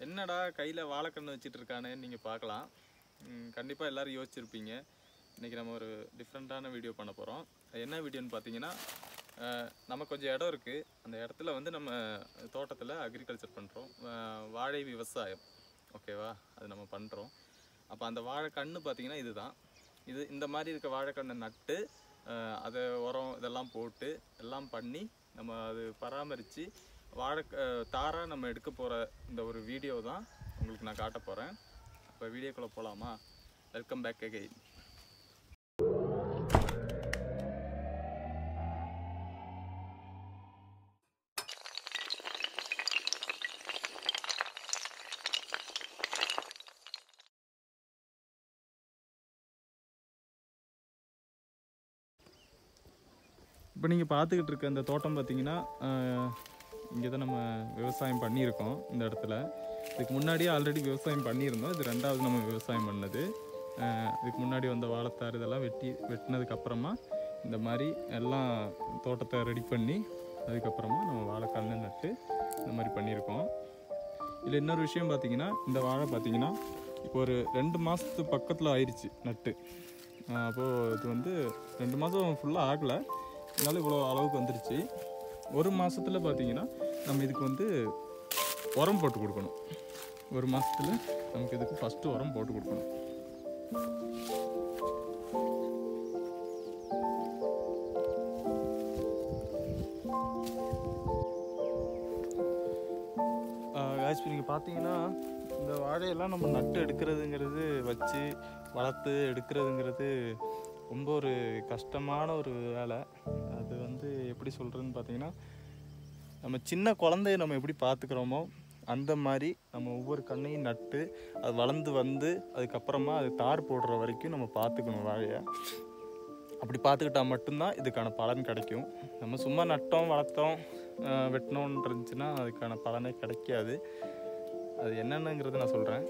என்னடா கையில் வாழைக்கன்று வச்சுட்டு இருக்கானேன்னு நீங்கள் பார்க்கலாம் கண்டிப்பாக எல்லாரும் யோசிச்சிருப்பீங்க இன்றைக்கி நம்ம ஒரு டிஃப்ரெண்ட்டான வீடியோ பண்ண போகிறோம் என்ன வீடியோன்னு பார்த்தீங்கன்னா அஹ், நம்ம கொஞ்சம் இடம் இருக்குது அந்த இடத்துல வந்து நம்ம தோட்டத்தில் அக்ரிகல்ச்சர் பண்ணுறோம் வாழை விவசாயம் ஓகேவா அது நம்ம பண்ணுறோம் அப்போ அந்த வாழைக்கன்று பார்த்தீங்கன்னா இதுதான் இது இந்த மாதிரி இருக்க வாழைக்கண்ணை நட்டு அஹ், அதை உரம் இதெல்லாம் போட்டு எல்லாம் பண்ணி நம்ம அது பராமரித்து வாழை தாராக நம்ம எடுக்க போகிற இந்த ஒரு வீடியோ தான் உங்களுக்கு நான் காட்ட போகிறேன் இப்போ வீடியோக்குள்ளே போகலாமா வெல்கம் பேக் அகைன் இப்போ நீங்கள் பார்த்துக்கிட்டு இருக்க இந்த தோட்டம் பார்த்தீங்கன்னா இங்கே தான் நம்ம விவசாயம் பண்ணியிருக்கோம் இந்த இடத்துல இதுக்கு முன்னாடியே ஆல்ரெடி விவசாயம் பண்ணியிருந்தோம் இது ரெண்டாவது நம்ம விவசாயம் பண்ணது அஹ், இதுக்கு முன்னாடி வந்த வாழைத்தார் இதெல்லாம் வெட்டி வெட்டினதுக்கு அப்புறமா இந்த மாதிரி எல்லாம் தோட்டத்தை ரெடி பண்ணி அதுக்கப்புறமா நம்ம வாழைக்கன்று நட்டு இந்த மாதிரி பண்ணியிருக்கோம் இதில் இன்னொரு விஷயம் பார்த்தீங்கன்னா இந்த வாழை பார்த்தீங்கன்னா இப்போ ஒரு ரெண்டு மாதத்து பக்கத்தில் ஆயிடுச்சு நட்டு அப்போது இது வந்து ரெண்டு மாதம் ஃபுல்லாக ஆகலை இருந்தாலும் இவ்வளோ அளவுக்கு வந்துருச்சு ஒரு மாதத்தில் பார்த்தீங்கன்னா நம்ம இதுக்கு வந்து உரம் போட்டு கொடுக்கணும் ஒரு மாதத்தில் நமக்கு இதுக்கு ஃபஸ்ட்டு உரம் போட்டு கொடுக்கணும் காய்ச்சி நீங்கள் பார்த்தீங்கன்னா இந்த வாழையெல்லாம் நம்ம நட்டு எடுக்கிறதுங்கிறது வச்சு வளர்த்து எடுக்கிறதுங்கிறது ரொம்ப ஒரு கஷ்டமான ஒரு வேலை அது வந்து எப்படி சொல்கிறதுன்னு பார்த்தீங்கன்னா நம்ம சின்ன குழந்தைய நம்ம எப்படி பார்த்துக்கிறோமோ அந்த மாதிரி நம்ம ஒவ்வொரு கண்ணையும் நட்டு அது வளர்ந்து வந்து அதுக்கப்புறமா அது தார் போடுற வரைக்கும் நம்ம பார்த்துக்கணும் வாழையை அப்படி பார்த்துக்கிட்டா மட்டும்தான் இதுக்கான பலன் கிடைக்கும் நம்ம சும்மா நட்டோம் வளர்த்தோம் ஆஹ் வெட்டினோன்னு இருந்துச்சுன்னா அதுக்கான பலனே கிடைக்காது அது என்னென்னங்கிறத நான் சொல்கிறேன்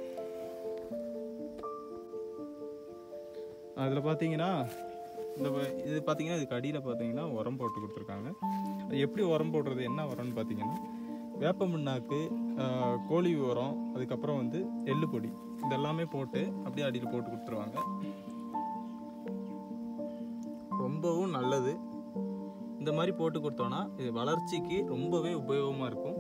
அதில் பார்த்தீங்கன்னா இந்த வ- இது பார்த்தீங்கன்னா இதுக்கு அடியில் பார்த்தீங்கன்னா உரம் போட்டு கொடுத்துருக்காங்க அது எப்படி உரம் போடுறது என்ன உரம்னு பார்த்தீங்கன்னா வேப்ப முன்னாக்கு ஆஹ் கோழி உரம் அதுக்கப்புறம் வந்து எள்ளு பொடி இதெல்லாமே போட்டு அப்படியே அடியில் போட்டு கொடுத்துருவாங்க ரொம்பவும் நல்லது இந்த மாதிரி போட்டு கொடுத்தோன்னா இது வளர்ச்சிக்கு ரொம்பவே உபயோகமாக இருக்கும்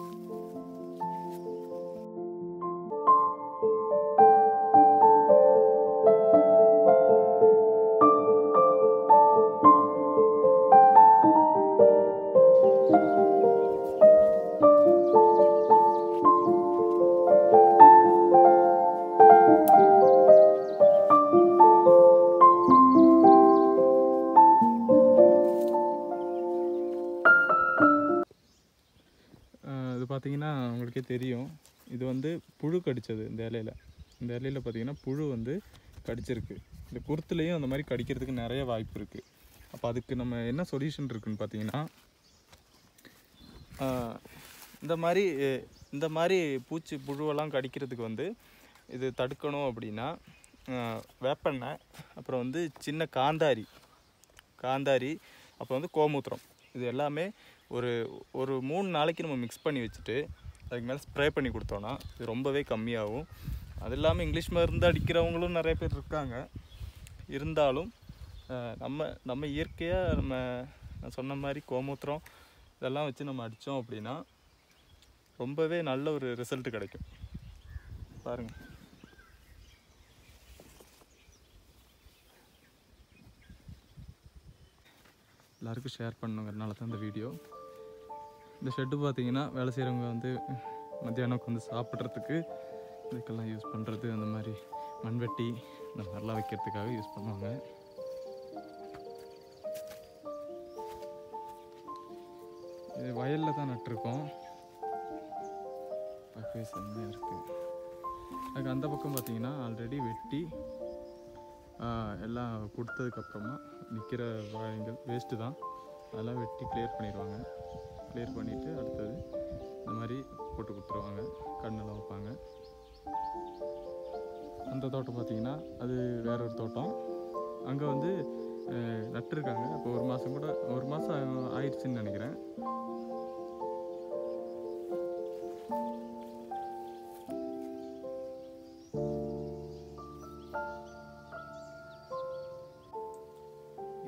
ஆஹ் இது பார்த்தீங்கன்னா உங்களுக்கே தெரியும் இது வந்து புழு கடிச்சது இந்த இலையில இந்த இலையில பார்த்தீங்கன்னா புழு வந்து கடிச்சிருக்கு இந்த குருத்துலேயும் அந்த மாதிரி கடிக்கிறதுக்கு நிறைய வாய்ப்பு இருக்குது அப்போ அதுக்கு நம்ம என்ன சொல்யூஷன் இருக்குன்னு பார்த்தீங்கன்னா ஆஹ் இந்த மாதிரி அஹ் இந்த மாதிரி பூச்சி புழுவெல்லாம் கடிக்கிறதுக்கு வந்து இது தடுக்கணும் அப்படின்னா ஆஹ் வேப்பெண்ணெய் அப்புறம் வந்து சின்ன காந்தாரி காந்தாரி அப்புறம் வந்து கோமூத்திரம் இது எல்லாமே ஒரு ஒரு மூணு நாளைக்கு நம்ம மிக்ஸ் பண்ணி வச்சுட்டு அதுக்கு மேலே ஸ்ப்ரே பண்ணி கொடுத்தோன்னா இது ரொம்பவே கம்மியாகும் அது இல்லாமல் இங்கிலீஷ் மருந்து அடிக்கிறவங்களும் நிறைய பேர் இருக்காங்க இருந்தாலும் அஹ், நம்ம நம்ம இயற்கையாக நம்ம நான் சொன்ன மாதிரி கோமூத்திரம் இதெல்லாம் வச்சு நம்ம அடித்தோம் அப்படின்னா ரொம்பவே நல்ல ஒரு ரிசல்ட் கிடைக்கும் பாருங்கள் எல்லாருக்கும் ஷேர் பண்ணுங்கிறனால தான் இந்த வீடியோ இந்த ஷெட்டு பார்த்தீங்கன்னா வேலை செய்கிறவங்க வந்து மத்தியானம் உட்காந்து சாப்பிட்றதுக்கு இதுக்கெல்லாம் யூஸ் பண்ணுறது அந்த மாதிரி மண்வெட்டி இந்த மாதிரிலாம் வைக்கிறதுக்காக யூஸ் பண்ணுவாங்க இது வயலில் தான் நட்டிருக்கோம் பார்க்கவே செம்மையாக இருக்குது அதுக்கு அந்த பக்கம் பார்த்தீங்கன்னா ஆல்ரெடி வெட்டி ஆஹ், எல்லாம் கொடுத்ததுக்கப்புறமா நிற்கிற வாழைங்கள் வேஸ்ட்டு தான் அதெல்லாம் வெட்டி கிளியர் பண்ணிடுவாங்க கிளியர் பண்ணிவிட்டு அடுத்தது இந்த மாதிரி போட்டு கொடுத்துருவாங்க கண்ணெல்லாம் வைப்பாங்க அந்த தோட்டம் பார்த்தீங்கன்னா அது வேற ஒரு தோட்டம் அங்கே வந்து அஹ், நட்டிருக்காங்க அப்போ ஒரு மாதம் கூட ஒரு மாதம் ஆயிடுச்சுன்னு நினைக்கிறேன்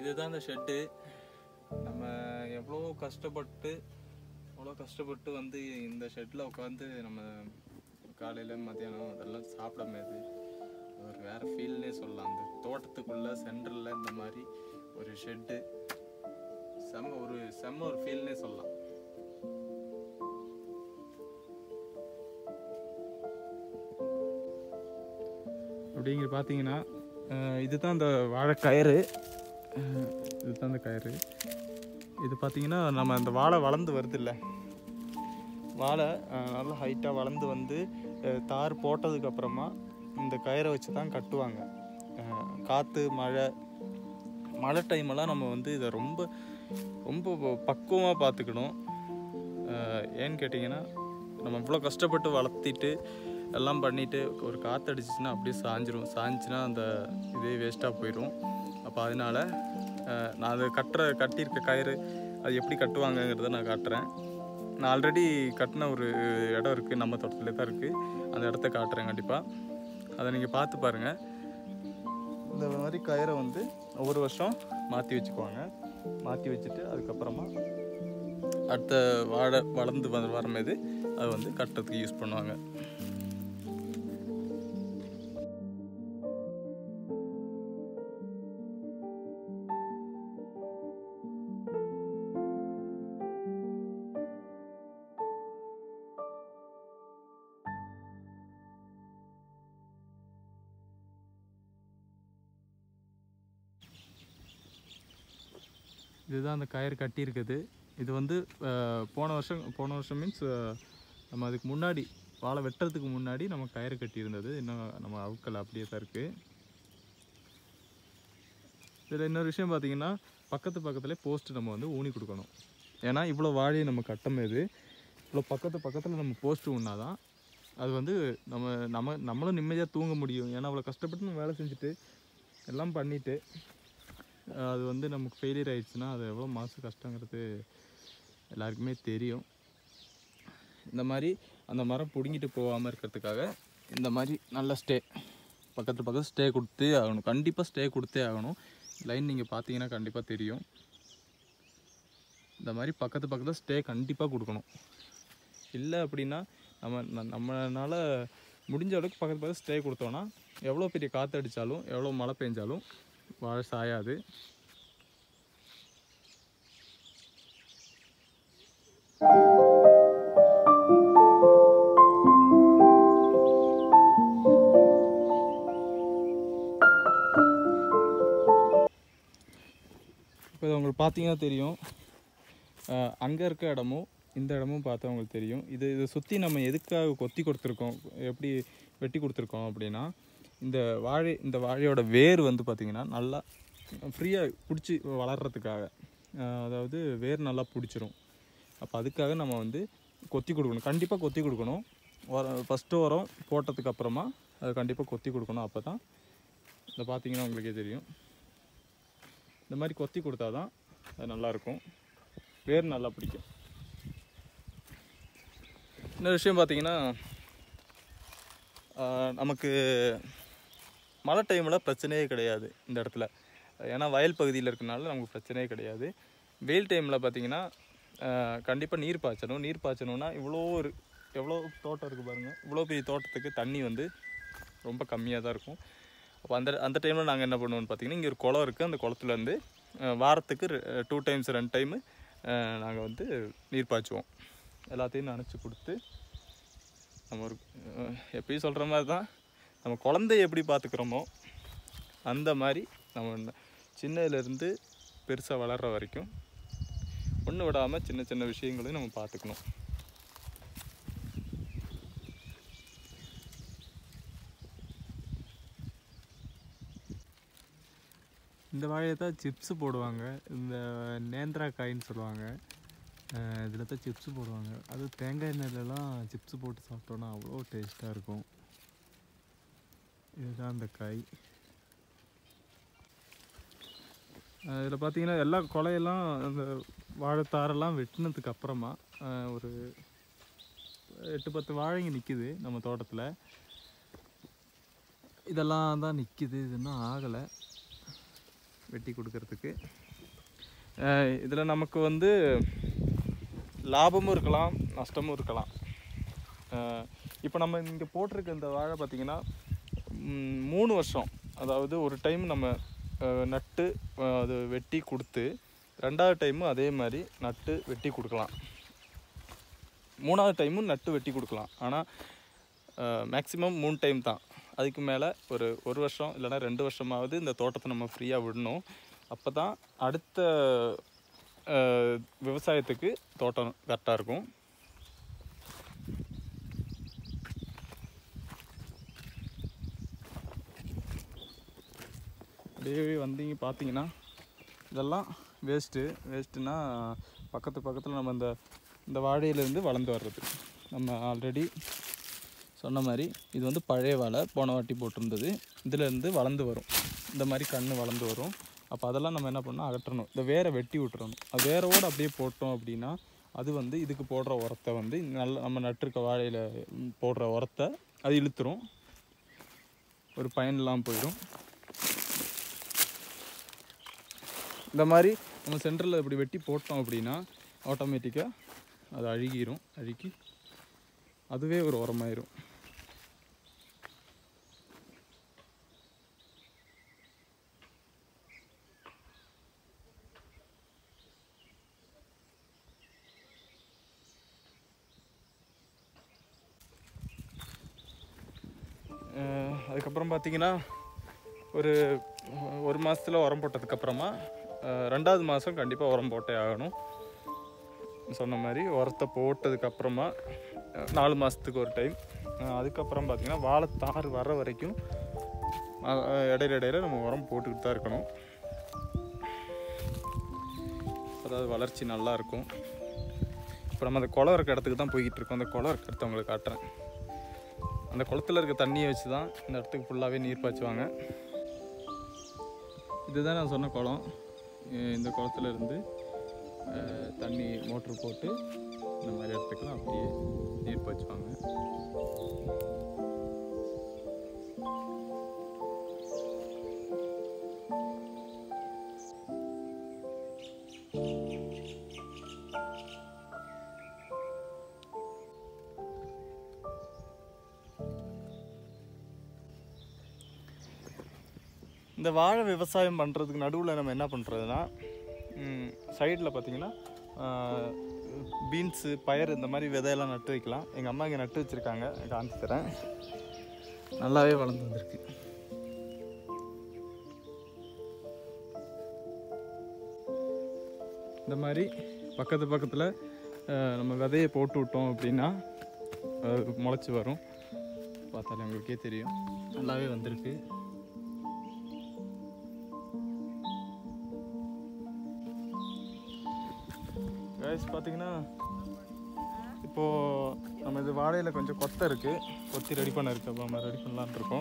இதுதான் இந்த ஷெட்டு நம்ம எவ்வளோ கஷ்டப்பட்டு அவ்வளோ கஷ்டப்பட்டு வந்து இந்த ஷெட்டில் உட்காந்து நம்ம காலையில் மத்தியானம் அதெல்லாம் சாப்பிடமேது ஒரு வேறு ஃபீல்னே சொல்லலாம் அந்த தோட்டத்துக்குள்ளே சென்டரில் இந்த மாதிரி ஒரு ஷெட்டு செம்ம ஒரு செம்ம ஒரு ஃபீல்னே சொல்லலாம் அப்படிங்கிற பார்த்தீங்கன்னா அஹ் இதுதான் அந்த வாழைக்கயிறு அஹ் இதுதான் அந்த கயிறு இது பார்த்தீங்கன்னா நம்ம அந்த வாழை வளர்ந்து வருது இல்லை வாழை அஹ், நல்லா ஹைட்டாக வளர்ந்து வந்து அஹ், தார் போட்டதுக்கு அப்புறமா இந்த கயிறை வச்சு தான் கட்டுவாங்க அஹ், காற்று மழை மழை டைமெல்லாம் நம்ம வந்து இதை ரொம்ப ரொம்ப பக்குவமாக பார்த்துக்கணும் அஹ், ஏன்னு கேட்டிங்கன்னா நம்ம இவ்வளோ கஷ்டப்பட்டு வளர்த்திட்டு எல்லாம் பண்ணிட்டு ஒரு காற்று அடிச்சிச்சுன்னா அப்படியே சாஞ்சிரும் சாஞ்சுன்னா அந்த இதே வேஸ்ட்டாக போயிடும் அப்போ அதனால அஹ், நான் அதை கட்டுற கட்டியிருக்க கயிறு அது எப்படி கட்டுவாங்கங்கிறத நான் காட்டுறேன் நான் ஆல்ரெடி கட்டின ஒரு இடம் இருக்குது நம்ம தோட்டத்தில் தான் இருக்குது அந்த இடத்த காட்டுறேன் கண்டிப்பாக அதை நீங்கள் பார்த்து பாருங்கள் இந்த மாதிரி கயிறை வந்து ஒவ்வொரு வருஷம் மாற்றி வச்சுக்குவாங்க மாற்றி வச்சுட்டு அதுக்கப்புறமா அடுத்த வாழை வளர்ந்து வ வரும்போது அதை வந்து கட்டுறதுக்கு யூஸ் பண்ணுவாங்க இதுதான் அந்த கயிறு கட்டியிருக்குது இது வந்து அஹ், போன வருஷம் போன வருஷம் மீன்ஸ் நம்ம அதுக்கு முன்னாடி வாழை வெட்டுறதுக்கு முன்னாடி நம்ம கயிறு கட்டியிருந்தது இன்னும் நம்ம அவுக்கல் அப்படியே தான் இருக்குது இதில் இன்னொரு விஷயம் பார்த்தீங்கன்னா பக்கத்து பக்கத்துலேயே போஸ்ட் நம்ம வந்து ஊனி கொடுக்கணும் ஏன்னா இவ்வளோ வாழையை நம்ம கட்டும்போது இவ்வளோ பக்கத்து பக்கத்தில் நம்ம போஸ்ட் ஊனாதான் அது வந்து நம்ம நம்ம நம்மளும் நிம்மதியாக தூங்க முடியும் ஏன்னா அவ்வளோ கஷ்டப்பட்டு நம்ம வேலை செஞ்சுட்டு எல்லாம் பண்ணிவிட்டு அது வந்து நமக்கு ஃபெயிலியர் ஆயிடுச்சுன்னா அது எவ்வளோ மாசு கஷ்டங்கிறது எல்லாருக்குமே தெரியும் இந்த மாதிரி அந்த மரம் பிடுங்கிட்டு போகாமல் இருக்கிறதுக்காக இந்த மாதிரி நல்ல ஸ்டே பக்கத்து பக்கத்து ஸ்டே கொடுத்தே ஆகணும் கண்டிப்பாக ஸ்டே கொடுத்தே ஆகணும் லைன் நீங்கள் பார்த்தீங்கன்னா கண்டிப்பாக தெரியும் இந்த மாதிரி பக்கத்து பக்கத்தில் ஸ்டே கண்டிப்பாக கொடுக்கணும் இல்லை அப்படின்னா நம்ம ந- நம்மனால முடிஞ்ச அளவுக்கு பக்கத்து பக்கத்து ஸ்டே கொடுத்தோன்னா எவ்வளோ பெரிய காற்று அடித்தாலும் எவ்வளோ மழை பெஞ்சாலும் வாழை சாயாது இப்போ இது உங்களுக்கு பார்த்தீங்கன்னா தெரியும் அங்கே இருக்க இடமும் இந்த இடமும் பார்த்தா உங்களுக்கு தெரியும் இது இதை சுற்றி நம்ம எதுக்காக கொத்தி கொடுத்துருக்கோம் எப்படி வெட்டி கொடுத்துருக்கோம் அப்படின்னா இந்த வாழை இந்த வாழையோட வேர் வந்து பார்த்திங்கன்னா நல்லா ஃப்ரீயாக பிடிச்சி வளர்கிறதுக்காக அஹ், அதாவது வேர் நல்லா பிடிச்சிரும் அப்போ அதுக்காக நம்ம வந்து கொத்தி கொடுக்கணும் கண்டிப்பாக கொத்தி கொடுக்கணும் உரம் ஃபஸ்ட்டு உரம் போட்டதுக்கு அப்புறமா அது கண்டிப்பாக கொத்தி கொடுக்கணும் அப்போ தான் இதை பார்த்தீங்கன்னா உங்களுக்கே தெரியும் இந்த மாதிரி கொத்தி கொடுத்தா தான் அது நல்லாயிருக்கும் வேர் நல்லா பிடிக்கும் இன்னொரு விஷயம் பார்த்தீங்கன்னா ஆஹ், நமக்கு மழை டைமில் பிரச்சனையே கிடையாது இந்த இடத்துல ஏன்னா வயல் பகுதியில் இருக்கனால நமக்கு பிரச்சனையே கிடையாது வெயில் டைமில் பார்த்தீங்கன்னா கண்டிப்பாக நீர் பாய்ச்சணும் நீர் பாய்ச்சணும்னா இவ்வளோ ஒரு எவ்வளோ தோட்டம் இருக்குது பாருங்கள் இவ்வளோ பெரிய தோட்டத்துக்கு தண்ணி வந்து ரொம்ப கம்மியாக தான் இருக்கும் அப்போ அந்த அந்த டைமில் நாங்கள் என்ன பண்ணுவோம்னு பார்த்தீங்கன்னா இங்கே ஒரு குளம் இருக்குது அந்த குளத்துலேருந்து வாரத்துக்கு டூ டைம்ஸ் ரெண்டு டைமு நாங்கள் வந்து நீர் பாய்ச்சுவோம் எல்லாத்தையும் நினச்சி கொடுத்து நம்ம ஒரு அஹ், எப்பயும் சொல்கிற மாதிரி தான் நம்ம குழந்தைய எப்படி பார்த்துக்கிறோமோ அந்த மாதிரி நம்ம சின்னதுலேருந்து பெருசாக வளர்கிற வரைக்கும் ஒன்று விடாமல் சின்ன சின்ன விஷயங்களையும் நம்ம பார்த்துக்கணும் இந்த வாழையை தான் சிப்ஸு போடுவாங்க இந்த நேந்திரா காயின்னு சொல்லுவாங்க இதில் தான் சிப்ஸு போடுவாங்க அது தேங்காய் எண்ணெயிலலாம் சிப்ஸு போட்டு சாப்பிட்டோன்னா அவ்வளோ டேஸ்ட்டாக இருக்கும் இதுதான் அந்த காய் இதில் பார்த்தீங்கன்னா எல்லா கொலையெல்லாம் அந்த வாழைத்தாரெல்லாம் வெட்டினதுக்கு அப்புறமா அஹ், ஒரு எட்டு பத்து வாழைங்க நிற்கிது நம்ம தோட்டத்தில் இதெல்லாம் தான் நிற்கிது இது இன்னும் ஆகலை வெட்டி கொடுக்கறதுக்கு இதில் நமக்கு வந்து லாபமும் இருக்கலாம் நஷ்டமும் இருக்கலாம் இப்போ நம்ம இங்கே போட்டிருக்க இந்த வாழை பார்த்திங்கன்னா ம், மூணு வருஷம் அதாவது ஒரு டைம் நம்ம அஹ், நட்டு அஹ், அது வெட்டி கொடுத்து ரெண்டாவது டைமும் அதே மாதிரி நட்டு வெட்டி கொடுக்கலாம் மூணாவது டைமும் நட்டு வெட்டி கொடுக்கலாம் ஆனால் மேக்ஸிமம் மூணு டைம் தான் அதுக்கு மேலே ஒரு ஒரு வருஷம் இல்லைன்னா ரெண்டு வருஷமாவது இந்த தோட்டத்தை நம்ம ஃப்ரீயாக விடணும் அப்போ தான் அடுத்த அஹ், விவசாயத்துக்கு தோட்டம் கரெக்டாக இருக்கும் அப்படியே வந்தீங்க பார்த்தீங்கன்னா இதெல்லாம் வேஸ்ட்டு வேஸ்ட்டுனா பக்கத்து பக்கத்தில் நம்ம இந்த இந்த வாழையிலேருந்து வளர்ந்து வர்றது நம்ம ஆல்ரெடி சொன்ன மாதிரி இது வந்து பழைய வாழை போன வாட்டி போட்டிருந்தது இதுலேருந்து வளர்ந்து வரும் இந்த மாதிரி கன்று வளர்ந்து வரும் அப்போ அதெல்லாம் நம்ம என்ன பண்ணணும் அகற்றணும் இந்த வேரை வெட்டி விட்டுறணும் அது வேரோடு அப்படியே போட்டோம் அப்படின்னா அது வந்து இதுக்கு போடுற உரத்தை வந்து நல்ல நம்ம நட்டிருக்க வாழையில் போடுற உரத்தை அது இழுத்துரும் ஒரு பயன் இல்லாமல் போயிடும் இந்த மாதிரி நம்ம சென்டரில் இப்படி வெட்டி போட்டோம் அப்படின்னா ஆட்டோமேட்டிக்காக அது அழுகிரும் அழுகி அதுவே ஒரு உரமாயிரும் அஹ் அதுக்கப்புறம் பார்த்தீங்கன்னா ஒரு ஒரு மாதத்தில் உரம் போட்டதுக்கப்புறமா அஹ் ரெண்டாவது மாதம் கண்டிப்பாக உரம் போட்டே ஆகணும் சொன்ன மாதிரி உரத்தை போட்டதுக்கப்புறமா அஹ் நாலு மாதத்துக்கு ஒரு டைம் அதுக்கப்புறம் பார்த்திங்கன்னா வாழைத்தார் வர வரைக்கும் அஹ் அஹ் இடையில இடையில நம்ம உரம் போட்டுக்கிட்டு தான் இருக்கணும் அதாவது வளர்ச்சி நல்லா இருக்கும் இப்போ நம்ம அந்த குளம் இருக்க இடத்துக்கு தான் போய்கிட்டு இருக்கோம் அந்த குளம் இருக்க இடத்த உங்களுக்கு காட்டுறேன் அந்த குளத்துல இருக்க தண்ணியை வச்சு தான் இந்த இடத்துக்கு ஃபுல்லாகவே நீர் பாய்ச்சுவாங்க இதுதான் நான் சொன்ன குளம் அஹ் இந்த குளத்துல இருந்து அஹ், தண்ணி மோட்ரு போட்டு இந்த மாதிரி இடத்துக்குலாம் அப்படியே நீர் பாய்ச்சுவாங்க இந்த வாழை விவசாயம் பண்ணுறதுக்கு நடுவில் நம்ம என்ன பண்ணுறதுனா சைடில் பார்த்தீங்கன்னா பீன்ஸு பயறு இந்த மாதிரி விதையெல்லாம் நட்டு வைக்கலாம் எங்கள் அம்மா இங்கே நட்டு வச்சுருக்காங்க காமிச்சு தரேன் நல்லாவே வளர்ந்து வந்திருக்கு இந்த மாதிரி பக்கத்து பக்கத்தில் நம்ம விதையை போட்டு விட்டோம் அப்படின்னா அது முளைச்சி வரும் பார்த்தாலே உங்களுக்கே தெரியும் நல்லாவே வந்திருக்கு கைஸ் பார்த்தீங்கன்னா இப்போது நம்ம இது வாழையில் கொஞ்சம் கொத்தை இருக்குது கொத்தி ரெடி பண்ண இருக்கு அப்போ நம்ம ரெடி பண்ணலான்னு இருக்கோம்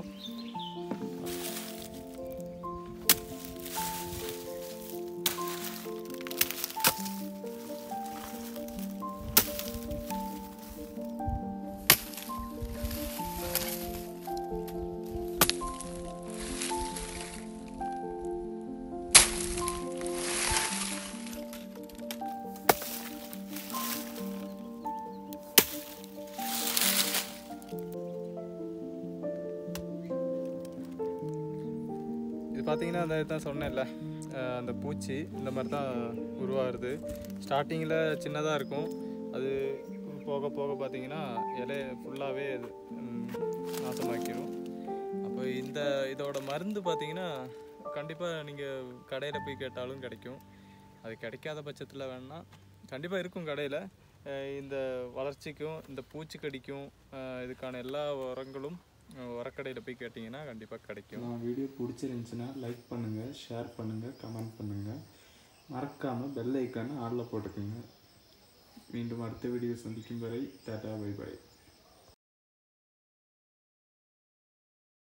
இது பார்த்தீங்கன்னா அந்த தான் சொன்னேன்ல அஹ் அந்த பூச்சி இந்த மாதிரி தான் உருவாகுது ஸ்டார்டிங்கில் சின்னதாக இருக்கும் அது போக போக பார்த்தீங்கன்னா இலைய ஃபுல்லாகவே அது ம், நாசமாக்கிடும் அப்போ இந்த இதோட மருந்து பார்த்தீங்கன்னா கண்டிப்பாக நீங்கள் கடையில் போய் கேட்டாலும் கிடைக்கும் அது கிடைக்காத பட்சத்தில் வேணா கண்டிப்பாக இருக்கும் கடையில் இந்த வளர்ச்சிக்கும் இந்த பூச்சிக்கடிக்கும் அஹ் இதுக்கான எல்லா உரங்களும் அஹ் உரக்கடையில் போய் கேட்டிங்கன்னா கண்டிப்பாக கிடைக்கும் நான் வீடியோ பிடிச்சிருந்துச்சுன்னா லைக் பண்ணுங்கள் ஷேர் பண்ணுங்கள் கமெண்ட் பண்ணுங்கள் மறக்காமல் பெல் ஐக்கானை ஆளில் போட்டுக்கோங்க மீண்டும் அடுத்த வீடியோ சந்திக்கும் வரை டாடா பை பை